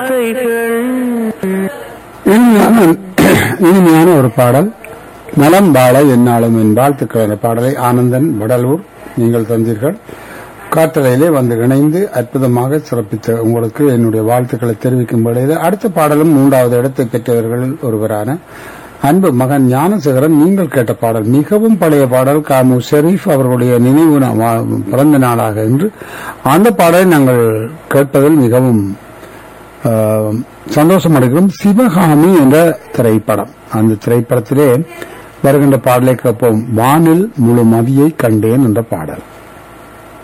இனிமையான இனிமையான ஒரு பாடல் நலம் வாழ என்னாலும் என் வாழ்த்துக்கள் என்ற பாடலை ஆனந்தன் வடலூர் நீங்கள் தந்தீர்கள் காற்றலையிலே வந்து இணைந்து அற்புதமாக சிறப்பித்த உங்களுக்கு என்னுடைய வாழ்த்துக்களை தெரிவிக்கும் வேளையில் அடுத்த பாடலும் மூன்றாவது இடத்தை பெற்றவர்களில் ஒருவரான அன்பு மகன் ஞானசேகரன் நீங்கள் கேட்ட பாடல் மிகவும் பழைய பாடல் காமு ஷெரீப் அவர்களுடைய நினைவு நா- வா- பிறந்த நாளாக என்று அந்த பாடலை நாங்கள் கேட்பதில் மிகவும் ஆஹ், சந்தோஷம் அடைகிறோம் சிவகாமி என்ற திரைப்படம் அந்த திரைப்படத்திலே வருகின்ற பாடலை கேட்போம் வானில் முழு மதியை கண்டேன் என்ற பாடல்